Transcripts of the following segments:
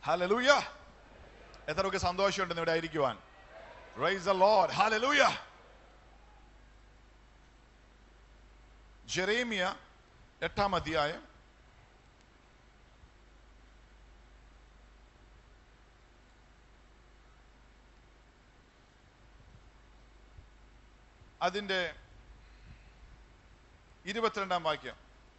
ഹലലൂയ എത്രയൊക്കെ സന്തോഷമുണ്ടെന്ന് ഇവിടെ ആയിരിക്കുവാൻ Praise the Lord. Hallelujah. Jeremiah എട്ടാം അധ്യായം അതിന്റെ ഇരുപത്തിരണ്ടാം വാക്യം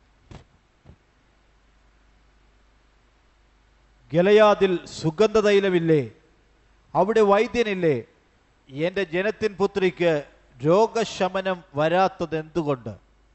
ഗലയാദിൽ സുഗന്ധതൈലമില്ലേ അവിടെ വൈദ്യനില്ലേ എന്റെ ജനത്തിൻ പുത്രിക്ക് രോഗശമനം വരാത്തത് എന്തുകൊണ്ട്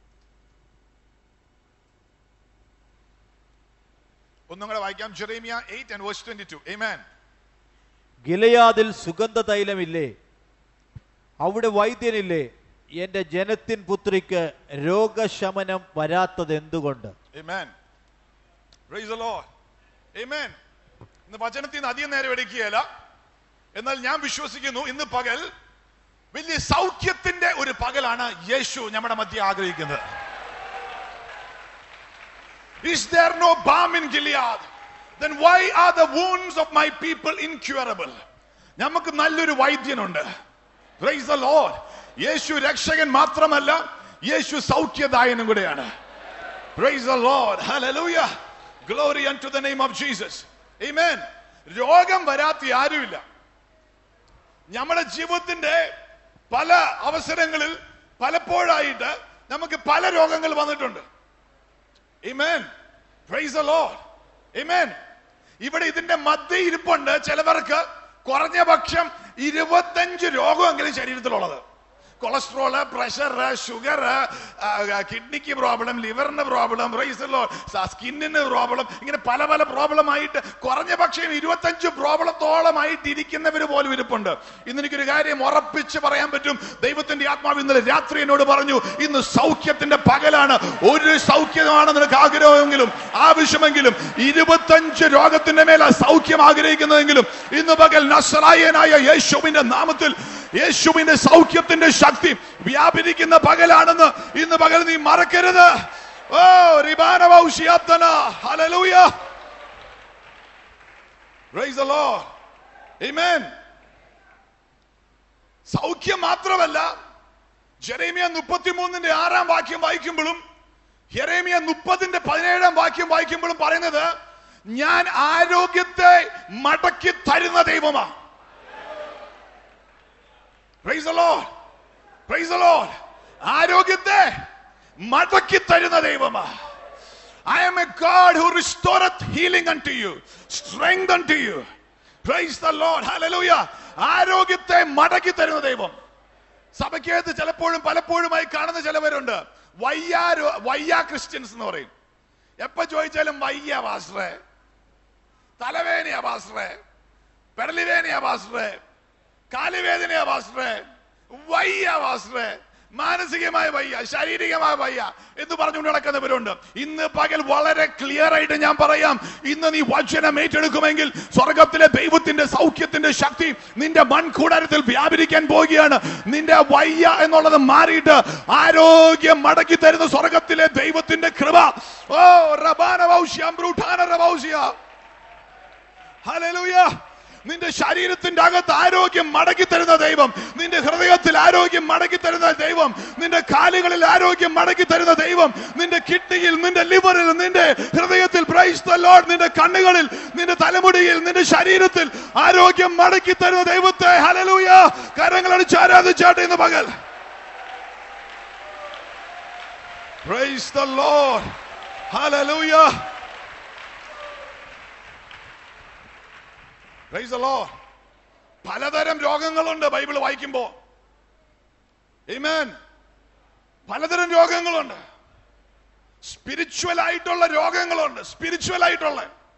ഒന്നും കൂടെ വായിക്കാം Jeremiah eight and verse twenty two Amen. ഗിലയാദിൽ സുഗന്ധതൈലമില്ലേ അവിടെ വൈദ്യനില്ലേ എന്റെ ജനത്തിൻ പുത്രിക്ക് രോഗശമനം വരാത്തത് എന്തുകൊണ്ട് Amen. Praise the Lord. Amen. ഇന്ന് വചനത്തിൽ നിന്ന് അധികം നേരം എടുക്കുകയല്ല എന്നാൽ ഞാൻ വിശ്വസിക്കുന്നു ഇന്ന് പകൽ വലിയ സൗഖ്യത്തിന്റെ ഒരു പകലാണ് യേശു നമ്മുടെ മധ്യ ആഗ്രഹിക്കുന്നത് Is there no balm in Gilead? Then why are the wounds of my people incurable? നമുക്ക് നല്ലൊരു വൈദ്യനുണ്ട് Praise the Lord. യേശു രക്ഷകൻ മാത്രമല്ല യേശു സൗഖ്യദായനും കൂടെയാണ് Praise the Lord. Hallelujah. Glory unto the name of Jesus. Amen. രോഗം വരാത്ത ആരുമില്ല നമ്മുടെ ജീവിതത്തിന്റെ പല അവസരങ്ങളിൽ പലപ്പോഴായിട്ട് നമുക്ക് പല രോഗങ്ങൾ വന്നിട്ടുണ്ട് Amen. Praise the Lord. Amen. ഇവിടെ ഇതിന്റെ മധ്യ ഇരിപ്പുണ്ട് ചിലവർക്ക് കുറഞ്ഞ പക്ഷം ഇരുപത്തഞ്ച് രോഗമെങ്കിലും ശരീരത്തിലുള്ളത് കൊളസ്ട്രോള് പ്രഷർ ഷുഗർ കിഡ്നിക്ക് പ്രോബ്ലം ലിവറിന് പ്രോബ്ലം സ്കിന്നിന് പ്രോബ്ലം ഇങ്ങനെ പല പല പ്രോബ്ലം ആയിട്ട് കുറഞ്ഞ പക്ഷം ഇരുപത്തഞ്ച് പ്രോബ്ലത്തോളമായിട്ട് ഇരിക്കുന്നവർ പോലും ഇരിപ്പുണ്ട് ഇന്ന് എനിക്കൊരു കാര്യം ഉറപ്പിച്ച് പറയാൻ പറ്റും ദൈവത്തിന്റെ ആത്മാവ് ഇന്നലെ രാത്രി എന്നോട് പറഞ്ഞു ഇന്ന് സൗഖ്യത്തിന്റെ പകലാണ് ഒരു സൗഖ്യമാണ് നിനക്ക് ആഗ്രഹമെങ്കിലും ആവശ്യമെങ്കിലും ഇരുപത്തഞ്ച് രോഗത്തിന്റെ മേല സൗഖ്യം ആഗ്രഹിക്കുന്നതെങ്കിലും ഇന്ന് പകൽ നസറായനായ യേശുവിന്റെ നാമത്തിൽ യേശുവിന്റെ സൗഖ്യത്തിന്റെ ശക്തി വ്യാപരിക്കുന്ന പകലാണെന്ന് ഇന്ന് പകൽ നീ മറക്കരുത് ഓ റിബാനവൗഷിയാത്തന hallelujah praise the Lord amen സൗഖ്യം മാത്രമല്ല ജെറേമിയ മുപ്പത്തിമൂന്നിന്റെ ആറാം വാക്യം വായിക്കുമ്പോഴും യെരേമിയ മുപ്പതിന്റെ പതിനേഴാം വാക്യം വായിക്കുമ്പോഴും പറയുന്നത് ഞാൻ ആരോഗ്യത്തെ മടക്കി തരുന്ന ദൈവമാണ് Praise the Lord. Praise the Lord. ആരോഗ്യത്തെ മടക്കി തരുന്ന ദൈവമാ I am a God who restoreth healing unto you, strength unto you. Praise the Lord. Hallelujah. ആരോഗ്യത്തെ മടക്കി തരുന്ന ദൈവം സഭയ്ക്കകത്ത് ചിലപ്പോഴും പലപ്പോഴുമായി കാണുന്ന ചിലവരുണ്ട് വയ്യാ രോ- വയ്യാ ക്രിസ്ത്യൻസ് എന്ന് പറയും എപ്പോ ചോദിച്ചാലും വയ്യ പാസ്റ്ററെ തലവേദനയാ പാസ്റ്ററെ പെടലിവേദനയാ പാസ്റ്ററെ കാലുവേദനയാ പാസ്റ്ററെ വയ്യ പാസ്റ്ററെ മാനസികമായ വയ്യ ശാരീരികമായ വയ്യ എന്ന് പറഞ്ഞുകൊണ്ട് നടക്കുന്നവരുണ്ട് ഇന്ന് പകൽ വളരെ ക്ലിയർ ആയിട്ട് ഞാൻ പറയാം ഇന്ന് നീ വചനം ഏറ്റെടുക്കുമെങ്കിൽ സ്വർഗത്തിലെ ദൈവത്തിന്റെ സൗഖ്യത്തിന്റെ ശക്തി നിന്റെ മൺകൂടാരത്തിൽ വ്യാപരിക്കാൻ പോവുകയാണ് നിന്റെ വയ്യ എന്നുള്ളത് മാറിയിട്ട് ആരോഗ്യം മടക്കി തരുന്ന സ്വർഗത്തിലെ ദൈവത്തിന്റെ കൃപ ഓ റബാന വൗഷ്യം ബ്രൂഠാന റവൗഷ്യ ഹല്ലേലൂയ നിന്റെ ശരീരത്തിന്റെ അകത്ത് ആരോഗ്യം മടക്കി തരുന്ന ദൈവം നിന്റെ ഹൃദയത്തിൽ ആരോഗ്യം മടക്കി തരുന്ന ദൈവം നിന്റെ കാലുകളിൽ ആരോഗ്യം മടക്കി തരുന്ന ദൈവം നിന്റെ കിഡ്നിയിൽ നിന്റെ ലിവറിൽ നിന്റെ ഹൃദയത്തിൽ പ്രൈസ് ദ ലോർഡ് നിന്റെ കണ്ണുകളിൽ നിന്റെ തലമുടിയിൽ നിന്റെ ശരീരത്തിൽ ആരോഗ്യം മടക്കി തരുന്ന ദൈവത്തെ ഹലലൂയ കരങ്ങളടിച്ച് ആരാധിച്ചാട്ടെ ഇന്ന് പകൽ Praise the Lord. Hallelujah. Praise the Lord. പലതരം രോഗങ്ങളുണ്ട് ബൈബിൾ വായിക്കുമ്പോ Amen. പലതരം രോഗങ്ങളുണ്ട് സ്പിരിച്വൽ ആയിട്ടുള്ള രോഗങ്ങളുണ്ട് സ്പിരിച്വൽ ആയിട്ടുള്ള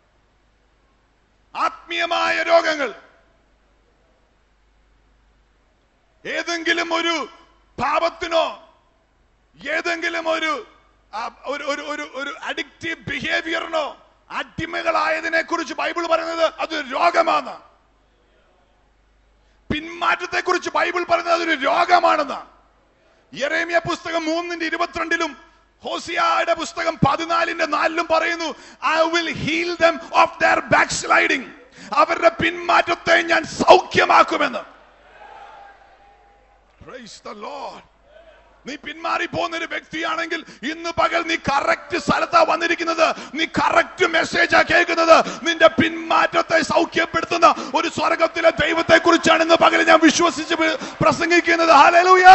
ആത്മീയമായ രോഗങ്ങൾ ഏതെങ്കിലും ഒരു പാപത്തിനോ ഏതെങ്കിലും ഒരു ആ, ഒരു ഒരു ഒരു ഒരു അഡിക്റ്റീവ് ബിഹേവിയറിനോ അടിമകളായതിനെ കുറിച്ച് ബൈബിൾ പറയുന്നത് അത് രോഗമാണ് പിന്മാറ്റത്തെ കുറിച്ച് ബൈബിൾ പറയുന്നത് അതൊരു രോഗമാണെന്ന് യെറേമിയ പുസ്തകം മൂന്നിന്റെ ഇരുപത്തിരണ്ടിലും ഹോസിയയുടെ പുസ്തകം പതിനാലിന്റെ നാലിലും പറയുന്നു I will heal them of their backsliding അവരുടെ പിന്മാറ്റത്തെ ഞാൻ സൗഖ്യമാക്കുമെന്ന് Praise the Lord. നീ പിന്മാറി പോകുന്ന ഒരു വ്യക്തിയാണെങ്കിൽ ഇന്ന് പകൽ നീ കറക്റ്റ് സ്ഥലത്താ വന്നിരിക്കുന്നത് നീ കറക്റ്റ് മെസ്സേജാ കേൾക്കുന്നത് നിന്റെ പിന്മാറ്റത്തെ സൗഖ്യപ്പെടുത്തുന്ന ഒരു സ്വർഗത്തിലെ ദൈവത്തെ കുറിച്ചാണ് ഇന്ന് പകൽ ഞാൻ വിശ്വസിച്ച് പ്ര- പ്രസംഗിക്കുന്നത് ഹല്ലേലൂയ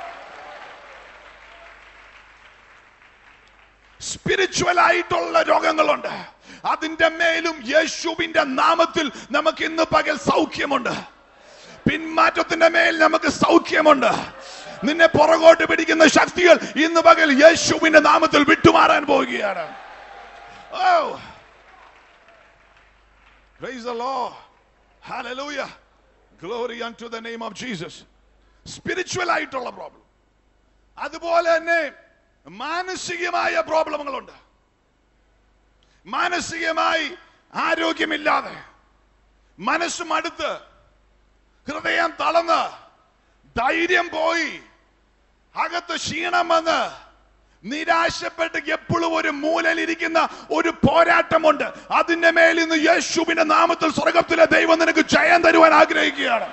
സ്പിരിച്വൽ ആയിട്ടുള്ള രോഗങ്ങളുണ്ട് അതിന്റെ മേലും യേശുവിന്റെ നാമത്തിൽ നമുക്ക് ഇന്ന് പകൽ സൗഖ്യമുണ്ട് പിന്മാറ്റത്തിന്റെ മേൽ നമുക്ക് സൗഖ്യമുണ്ട് നിന്നെ പുറകോട്ട് പിടിക്കുന്ന ശക്തികൾ ഇന്ന് പകൽ യേശുവിന്റെ നാമത്തിൽ വിട്ടുമാറാൻ പോവുകയാണ് Oh. Praise the Lord. Hallelujah. Glory unto the name of Jesus. Spiritual ആയിട്ടുള്ള പ്രോബ്ലം അതുപോലെ തന്നെ മാനസികമായ പ്രോബ്ലങ്ങളുണ്ട് മാനസികമായി ആരോഗ്യമില്ലാതെ മനസ്സ് മടുത്ത് ഹൃദയം തളർന്ന് ധൈര്യം പോയി അകത്ത് ക്ഷീണം വന്ന് നിരാശപ്പെട്ട് എപ്പോഴും ഒരു മൂലയിലിരിക്കുന്ന ഒരു പോരാട്ടമുണ്ട് അതിന്റെ മേൽ ഇന്ന് യേശുവിന്റെ നാമത്തിൽ സ്വർഗത്തിലെ ദൈവം നിനക്ക് ജയം തരുവാൻ ആഗ്രഹിക്കുകയാണ്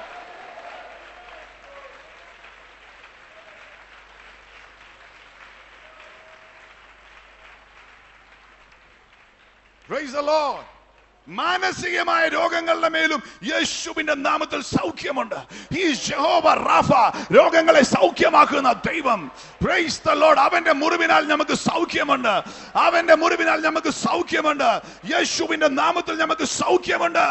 Praise the Lord. മാനസികമായ രോഗങ്ങളുടെ മേലും യേശുവിന്റെ നാമത്തിൽ സൗഖ്യമുണ്ട് ഈ ജഹോവ റാഫ രോഗങ്ങളെ സൗഖ്യമാക്കുന്ന ദൈവം പ്രൈസ് ദ ലോർഡ് അവന്റെ മുറിവിനാൽ നമുക്ക് സൗഖ്യമുണ്ട് അവന്റെ മുറിവിനാൽ നമുക്ക് സൗഖ്യമുണ്ട് യേശുവിന്റെ നാമത്തിൽ നമുക്ക് സൗഖ്യമുണ്ട്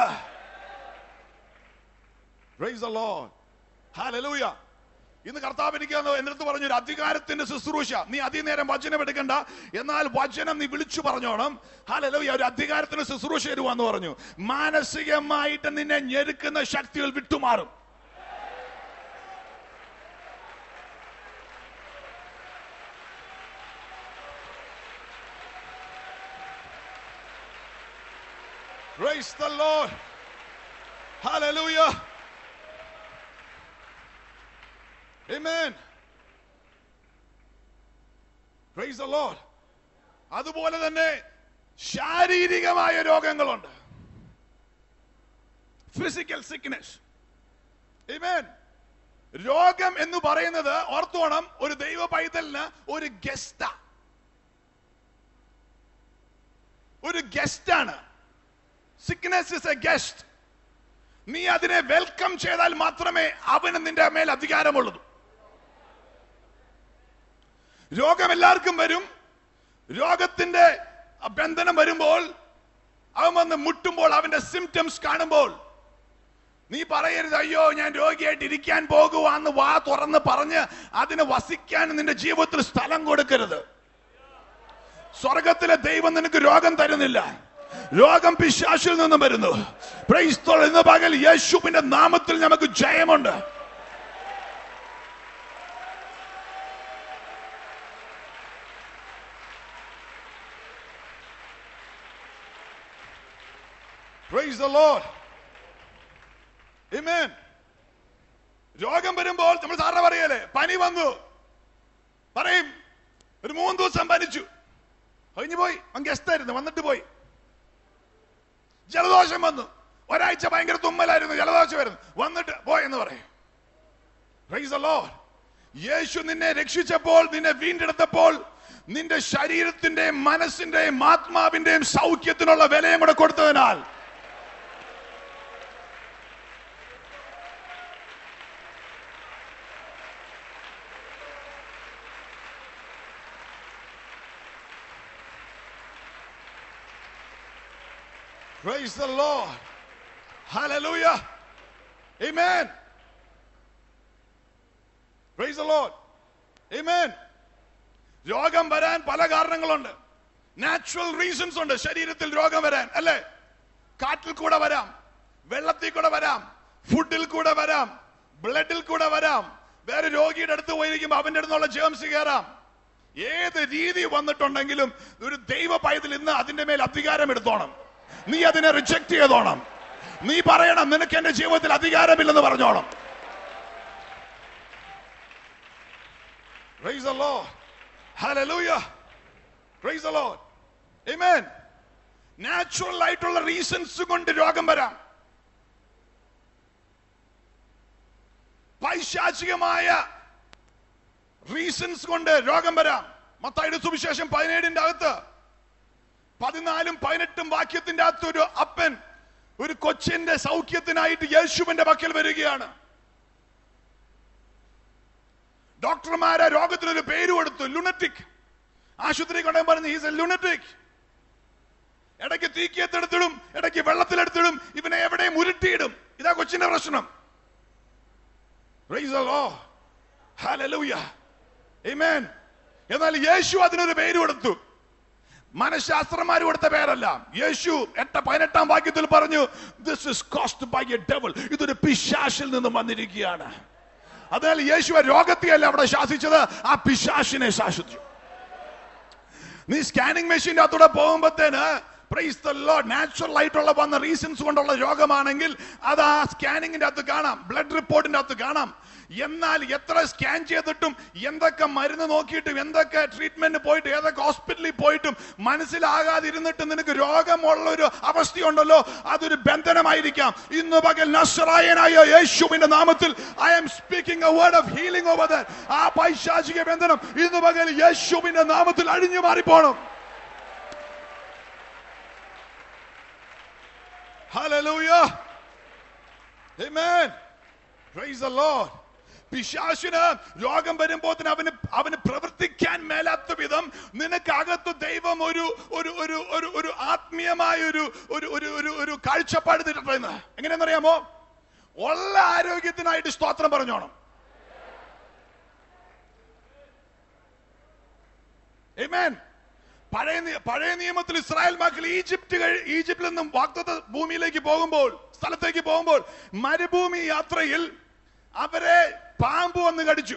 പ്രൈസ് ദ ലോർഡ് ഹല്ലേലൂയ ഇന്ന് കർത്താവ് എനിക്ക് തന്ന- എൻ്റെ അടുത്ത് പറഞ്ഞു ഒരു അധികാരത്തിന്റെ ശുശ്രൂഷ നീ അധിനേരം വചനം എടുക്കണ്ട എന്നാൽ വചനം നീ വിളിച്ചു പറഞ്ഞോണം ഹല്ലേലൂയ ഒരു അധികാരത്തിന് ശുശ്രൂഷ തരുവാന്ന് പറഞ്ഞു മാനസികമായിട്ട് നിന്നെ ഞെരുക്കുന്ന ശക്തികൾ വിട്ടുമാറും Praise the Lord. Hallelujah. Amen. Praise the Lord. അതുപോലെ തന്നെ ശാരീരികമായ രോഗങ്ങളുണ്ട് ഫിസിക്കൽ സിക്നെസ് Amen. രോഗം എന്ന് പറയുന്നത് ഓർത്തോണം ഒരു ദൈവ പൈതലിന് ഒരു ഗസ്റ്റാ ഒരു ഗസ്റ്റാണ് സിക്നെസ് ഇസ് എ ഗസ്റ്റ് നീ അതിനെ വെൽക്കം ചെയ്താൽ മാത്രമേ അവന് നിന്റെ മേൽ അധികാരമുള്ളൂ രോഗം എല്ലാവർക്കും വരും രോഗത്തിന്റെ ബന്ധനം വരുമ്പോൾ അവൻ വന്ന് മുട്ടുമ്പോൾ അവന്റെ സിംറ്റംസ് കാണുമ്പോൾ നീ പറയരുത് അയ്യോ ഞാൻ രോഗിയായിട്ട് ഇരിക്കാൻ പോകുവാന്ന് വാ തുറന്ന് പറഞ്ഞ് അതിന് വസിക്കാൻ നിന്റെ ജീവിതത്തിൽ സ്ഥലം കൊടുക്കരുത് സ്വർഗത്തിലെ ദൈവം നിനക്ക് രോഗം തരുന്നില്ല രോഗം പിശാശിൽ നിന്നും വരുന്നു Praise the Lord. ഇന്ന് പകൽ യേശുവിന്റെ നാമത്തിൽ നമുക്ക് ജയമുണ്ട് Praise the Lord. Amen. രോഗം വരുമ്പോൾ നമ്മൾ സാറിന് പറയല്ലേ പനി വന്നു പറയും ഒരു മൂന്ന് ദിവസം പനിച്ചു കഴിഞ്ഞു പോയി അവൻ ഗസ്റ്റായിരുന്നു വന്നിട്ട് പോയി ജലദോഷം വന്നു ഒരാഴ്ച ഭയങ്കര തുമ്മലായിരുന്നു ജലദോഷം വരുന്നു വന്നിട്ട് പോയി എന്ന് പറയും Praise the Lord. യേശു നിന്നെ രക്ഷിച്ചപ്പോൾ നിന്നെ വീണ്ടെടുത്തപ്പോൾ നിന്റെ ശരീരത്തിന്റെയും മനസ്സിന്റെയും ആത്മാവിന്റെയും സൗഖ്യത്തിനുള്ള വിലയും കൂടെ കൊടുത്തതിനാൽ Praise the Lord. Hallelujah. Amen. Praise the Lord. Amen. രോഗം വരാൻ പല കാരണങ്ങളുണ്ട് നാച്ചുറൽ റീസൺസ് ഉണ്ട് ശരീരത്തിൽ രോഗം വരാൻ അല്ലേ കാറ്റിൽ കൂടെ വരാം വെള്ളത്തിൽ കൂടെ വരാം ഫുഡിൽ കൂടെ വരാം ബ്ലഡിൽ കൂടെ വരാം വേറെ രോഗിയുടെ അടുത്ത് പോയിരിക്കുമ്പോൾ അവന്റെ അടുത്തുള്ള ജേംസ് കയറാം ഏത് രീതി വന്നിട്ടുണ്ടെങ്കിലും ഒരു ദൈവ പൈതൽ ഇന്ന് അതിന്റെ മേൽ അധികാരം എടുത്തോണം നീ അതിനെ റിജക്ട് ചെയ്തോണം നീ പറയണം നിനക്ക് എന്റെ ജീവിതത്തിൽ അധികാരമില്ലെന്ന് പറഞ്ഞോണം Praise the Lord. Hallelujah. Praise the Lord. Amen. Natural ആയിട്ടുള്ള റീസൺസ് കൊണ്ട് രോഗം വരാം പൈശാചികമായ റീസൺസ് കൊണ്ട് രോഗം വരാം മത്തായിയുടെ സുവിശേഷം പതിനേഴിന്റെ അകത്ത് പതിനാലും പതിനെട്ടും വാക്യത്തിന്റെ അകത്ത് ഒരു അപ്പൻ ഒരു കൊച്ചിന്റെ സൗഖ്യത്തിനായിട്ട് യേശുവിന്റെ പക്കൽ വരികയാണ് ഡോക്ടർമാരെ രോഗത്തിനൊരു പേര് കൊടുത്തു ലുണറ്റിക് ആശുപത്രി കൊണ്ടേ പറഞ്ഞു ഈസ് എ ലുണറ്റിക് ഇടയ്ക്ക് തീക്കിയത്തെടുത്തിടും ഇടയ്ക്ക് വെള്ളത്തിലെടുത്തിടും ഇവനെ എവിടെയും ഉരുട്ടിയിടും ഇതാ കൊച്ചിന്റെ പ്രശ്നം Praise the Lord. Hallelujah. Amen. എന്നാൽ യേശു അതിനൊരു പേര് കൊടുത്തു മനഃശാസ്ത്രന്മാർ കൊടുത്ത പേരല്ല യേശു എട്ട പതിനെട്ടാം വാക്യത്തിൽ പറഞ്ഞു this is caused by a devil ഇതൊരു പിശാശിൽ നിന്നും വന്നിരിക്കുകയാണ് അതിനാൽ യേശു രോഗത്തെയല്ല അവിടെ ശാസിച്ചത് ആ പിശാശിനെ ശാസിച്ചു നീ സ്കാനിങ് മെഷീന്റെ അകത്തൂടെ പോകുമ്പോഴത്തേന് പ്രൈസ് ദ ലോർഡ് നാച്ചുറൽ ആയിട്ടുള്ള വന്ന റീസൺസ് കൊണ്ടുള്ള രോഗമാണെങ്കിൽ അത് ആ സ്കാനിങ്ങിന്റെ അകത്ത് കാണാം ബ്ലഡ് റിപ്പോർട്ടിന്റെ അകത്ത് കാണാം എന്നാൽ എത്ര സ്കാൻ ചെയ്തിട്ടും എന്തൊക്കെ മരുന്ന് നോക്കിയിട്ടും എന്തൊക്കെ ട്രീറ്റ്മെന്റ് പോയിട്ട് ഏതൊക്കെ ഹോസ്പിറ്റലിൽ പോയിട്ടും മനസ്സിലാകാതിരുന്നിട്ട് നിനക്ക് രോഗമുള്ള ഒരു അവസ്ഥയുണ്ടല്ലോ അതൊരു ബന്ധനമായിരിക്കാം ഇന്ന് പകൽ നസ്രായനായ യേശുവിന്റെ നാമത്തിൽ I am speaking a word of healing over that ആ പൈശാചിക ബന്ധനം ഇന്ന് പകൽ യേശുവിന്റെ നാമത്തിൽ അഴിഞ്ഞു മാറിപ്പോണം Hallelujah. Amen. Praise the Lord. പിശാശിന് രോഗം വരുമ്പോൾ അവന് അവന് പ്രവർത്തിക്കാൻ മേലാത്ത വിധം നിനക്കകത്ത് ദൈവം ഒരു ഒരു ഒരു ഒരു ഒരു ആത്മീയമായ ഒരു ഒരു ഒരു ഒരു ഒരു കാഴ്ചപ്പാട് തരുന്നത് എങ്ങനെയാണെന്നറിയാമോ ഉള്ള ആരോഗ്യത്തിനായിട്ട് സ്തോത്രം പറഞ്ഞോണം Amen. പഴയ നിയ- പഴയ നിയമത്തിൽ ഇസ്രായേൽ മക്കൾ ഈജിപ്റ്റ് കഴി- ഈജിപ്തിൽ നിന്നും വാക്തത്വ ഭൂമിയിലേക്ക് പോകുമ്പോൾ സ്ഥലത്തേക്ക് പോകുമ്പോൾ മരുഭൂമി യാത്രയിൽ അവരെ പാമ്പ് വന്ന് കടിച്ചു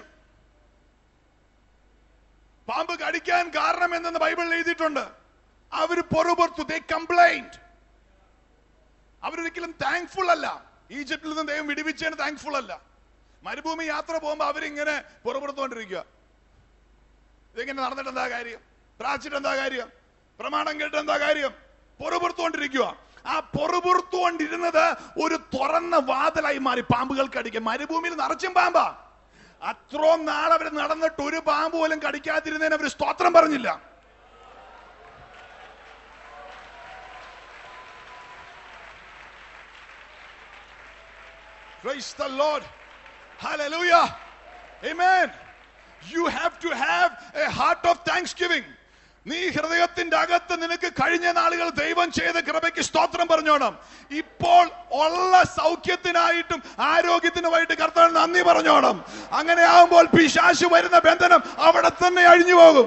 പാമ്പ് കടിക്കാൻ കാരണം എന്തെന്ന് ബൈബിളിൽ എഴുതിയിട്ടുണ്ട് അവര് പൊറുപുറത്തു ദേ കംപ്ലൈന്റ് അവരൊരിക്കലും താങ്ക്ഫുൾ അല്ല ഈജിപ്തിൽ നിന്ന് ദൈവം വിടിവിച്ചതിന് താങ്ക്ഫുൾ അല്ല മരുഭൂമി യാത്ര പോകുമ്പോൾ അവരിങ്ങനെ പുറപ്പെടുത്തുകൊണ്ടിരിക്കുക ഇതെങ്ങനെ നടന്നിട്ട് എന്താ കാര്യം പ്രാച്ചിട്ട് എന്താ കാര്യം പ്രമാണം കേട്ട് എന്താ കാര്യം പൊറുപുറത്തുകൊണ്ടിരിക്കുക ആ പൊറുപുറത്തുകൊണ്ടിരുന്നത് ഒരു തുറന്ന വാതിലായി മാറി പാമ്പുകൾക്ക് അടിക്കാൻ മരുഭൂമിയിൽ നിറച്ചും പാമ്പാ അത്രയും നാൾ അവർ നടന്നിട്ട് ഒരു പാമ്പ് പോലും കടിക്കാതിരുന്നതിന് അവർ സ്തോത്രം പറഞ്ഞില്ല Praise the Lord. Hallelujah. Amen. You have to have a heart of thanksgiving. നീ ഹൃദയത്തിന്റെ അകത്ത് നിനക്ക് കഴിഞ്ഞ നാളുകൾ ദൈവം ചെയ്ത കൃപയ്ക്ക് സ്തോത്രം പറഞ്ഞോണം ഇപ്പോൾ ഉള്ള സൗഖ്യത്തിനായിട്ടും ആരോഗ്യത്തിനുമായിട്ട് കർത്താൻ നന്ദി പറഞ്ഞോണം അങ്ങനെ ആകുമ്പോൾ പിശാശു വരുന്ന ബന്ധനം അവിടെ തന്നെ അഴിഞ്ഞു പോകും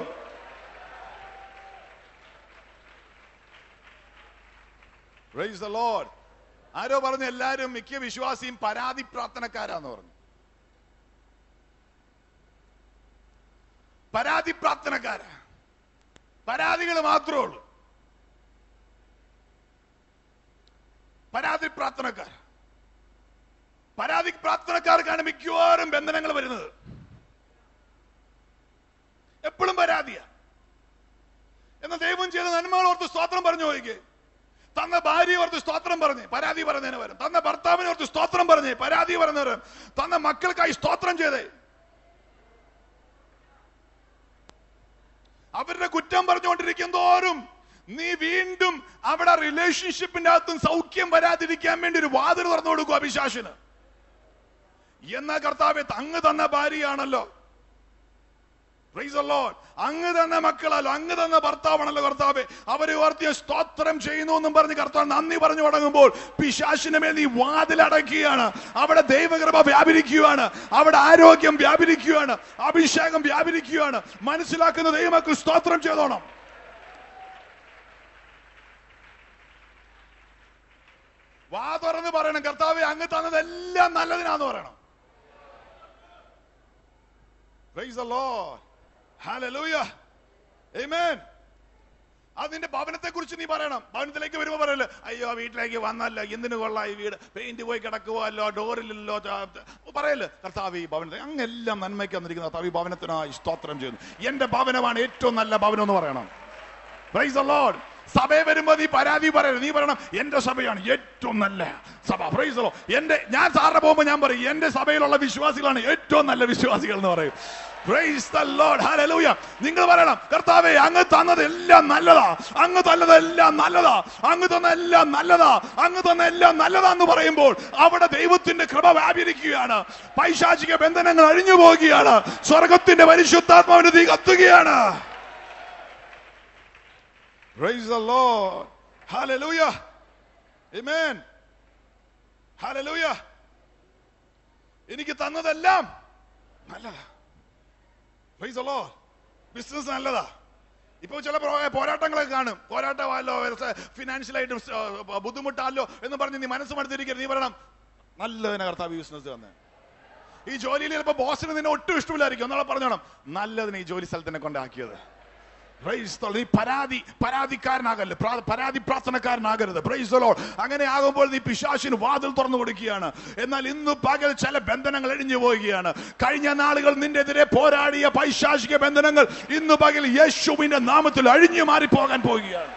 Praise the Lord. ആരോ പറഞ്ഞു എല്ലാരും മിക്ക വിശ്വാസിയും പരാതി പ്രാർത്ഥനക്കാരാന്ന് പറഞ്ഞു പരാതി പ്രാർത്ഥനക്കാരാ പരാതികൾ മാത്രമേ ഉള്ളൂ പരാതി പ്രാർത്ഥനക്കാർ പരാതി പ്രാർത്ഥനക്കാർക്കാണ് മിക്കവാറും ബന്ധനങ്ങൾ വരുന്നത് എപ്പോഴും പരാതിയാ എന്ന ദൈവം ചെയ്ത നന്മകൾ ഓർത്ത് സ്തോത്രം പറഞ്ഞു നോക്കിക്കേ തന്ന ഭാര്യ ഓർത്ത് സ്തോത്രം പറഞ്ഞ് പരാതി പറയുന്നതിന് വരും തന്ന ഭർത്താവിനെ ഓർത്ത് സ്തോത്രം പറഞ്ഞ് പരാതി പറയുന്നവര് തന്ന മക്കൾക്കായി സ്തോത്രം ചെയ്തേ അവരുടെ കുറ്റം പറഞ്ഞുകൊണ്ടിരിക്കും തോറും നീ വീണ്ടും അവിടെ റിലേഷൻഷിപ്പിന്റെ അകത്തും സൗഖ്യം വരാതിരിക്കാൻ വേണ്ടി ഒരു വാതിൽ തുറന്നു കൊടുക്കും അഭിശാസിന് എന്ന കർത്താവെ അങ്ങ് തന്ന ഭാര്യയാണല്ലോ Praise the Lord. അങ്ങ് തന്ന മക്കളല്ലോ അങ്ങ് തന്ന ഭർത്താവാണല്ലോ കർത്താവെ അവരെ ഓർത്തിയ സ്തോത്രം ചെയ്യുന്നു എന്നും പറഞ്ഞ് കർത്താവ് നന്ദി പറഞ്ഞു തുടങ്ങുമ്പോൾ പിശാശിന് മേൽ നീ വാതിലടക്കുകയാണ് അവിടെ ദൈവകൃപ വ്യാപരിക്കുകയാണ് അവിടെ ആരോഗ്യം വ്യാപരിക്കുകയാണ് അഭിഷേകം വ്യാപരിക്കുകയാണ് മനസ്സിലാക്കുന്ന ദൈവമക്കൾ സ്തോത്രം ചെയ്തോണം വാ തുറന്ന് പറയണം കർത്താവെ അങ്ങ് തന്നതെല്ലാം നല്ലതിനാന്ന് പറയണം Praise the Lord. Hallelujah. Amen. അതിന്റെ ഭവനത്തെ കുറിച്ച് നീ പറയണം ഭവനത്തിലേക്ക് വരുമ്പോ പറയല്ലേ അയ്യോ വീട്ടിലേക്ക് വന്നല്ലോ എന്തിനു കൊള്ളാം ഈ വീട് പെയിന്റ് പോയി കിടക്കുവല്ലോ ഡോറിലല്ലോ പറയല്ലേ കർത്താവ് ഈ ഭവനത്തെ അങ്ങെല്ലാം നന്മയ്ക്ക് വന്നിരിക്കുന്ന കർത്താവ് ഈ ഭവനത്തിനായി സ്തോത്രം ചെയ്യുന്നു എന്റെ ഭവനമാണ് ഏറ്റവും നല്ല ഭവനം എന്ന് പറയണം പ്രൈസ് ദ ലോർഡ് സഭയെ വരുമ്പോ നീ പരാതി പറയരുത് നീ പറയണം എന്റെ സഭയാണ് ഏറ്റവും നല്ല സഭ പ്രൈസലോ എന്റെ ഞാൻ സാറിന് പോകുമ്പോ ഞാൻ പറയും എന്റെ സഭയിലുള്ള വിശ്വാസികളാണ് ഏറ്റവും നല്ല വിശ്വാസികൾ എന്ന് പറയും Praise the Lord. Hallelujah. നിങ്ങൾ പറയണം കർത്താവേ അങ്ങ് തന്നത് എല്ലാം നല്ലതാ അങ്ങ് തന്നത് എല്ലാം നല്ലതാ അങ്ങ് തന്ന എല്ലാം നല്ലതാ അങ്ങ് തന്ന എല്ലാം നല്ലതാ എന്ന് പറയുമ്പോൾ അവിടെ ദൈവത്തിന്റെ കൃപ വ്യാപരിക്കുകയാണ് പൈശാചിക ബന്ധനങ്ങൾ അഴിഞ്ഞു പോവുകയാണ് സ്വർഗത്തിന്റെ പരിശുദ്ധാത്മാവിന്റെ തീ കത്തുകയാണ് Praise the Lord. Hallelujah. Amen. Hallelujah. എനിക്ക് തന്നതെല്ലാം നല്ലതാ Praise the Lord. ബിസിനസ് നല്ലതാ ഇപ്പൊ ചില പ്രോ- പോരാട്ടങ്ങളൊക്കെ കാണും പോരാട്ടമല്ലോ ഫിനാൻഷ്യലായിട്ട് ബുദ്ധിമുട്ടാലോ എന്ന് പറഞ്ഞ് നീ മനസ്സ് മടുത്തിരിക്കരുത് നീ പറയണം നല്ലതിനെ കർത്താവ് ബിസിനസ് തന്നെ ഈ ജോലിയിൽ ചിലപ്പോൾ ബോസിന് നിന്നെ ഒട്ടും ഇഷ്ടമില്ലായിരിക്കും എന്നുള്ള പറഞ്ഞോണം നല്ലതിനെ ഈ ജോലി സ്ഥലത്തിനെ കൊണ്ടാക്കിയത് Praise the Lord. നീ പരാതി പരാതിക്കാരനാകല്ലേ പ്രാ- പരാതി പ്രാർത്ഥനക്കാരനാകരുത് Praise the Lord. അങ്ങനെ ആകുമ്പോൾ നീ പിശാശിന് വാതിൽ തുറന്നു കൊടുക്കുകയാണ് എന്നാൽ ഇന്ന് പകൽ ചില ബന്ധനങ്ങൾ എഴിഞ്ഞു പോവുകയാണ് കഴിഞ്ഞ നാളുകൾ നിന്റെതിരെ പോരാടിയ പൈശാചിക ബന്ധനങ്ങൾ ഇന്ന് പകൽ യേശുവിന്റെ നാമത്തിൽ അഴിഞ്ഞു മാറി പോകാൻ പോവുകയാണ്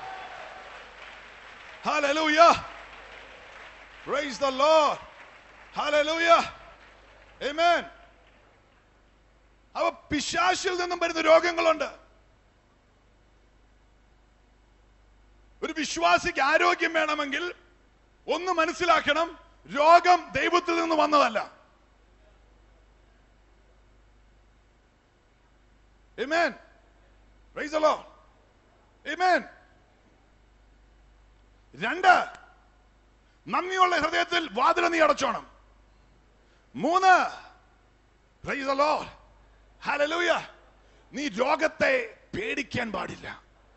Hallelujah. Praise the Lord. Hallelujah. Amen. അവ പിശാശിൽ നിന്നും വരുന്ന രോഗങ്ങളുണ്ട് ഒരു വിശ്വാസിക്ക് ആരോഗ്യം വേണമെങ്കിൽ ഒന്ന് മനസ്സിലാക്കണം രോഗം ദൈവത്തിൽ നിന്ന് വന്നതല്ല Amen. Praise the Lord. Amen. രണ്ട് നന്ദിയുള്ള ഹൃദയത്തിൽ വാതിൽ നീ അടച്ചോണം മൂന്ന് Praise the Lord. Hallelujah. നീ രോഗത്തെ പേടിക്കാൻ പാടില്ല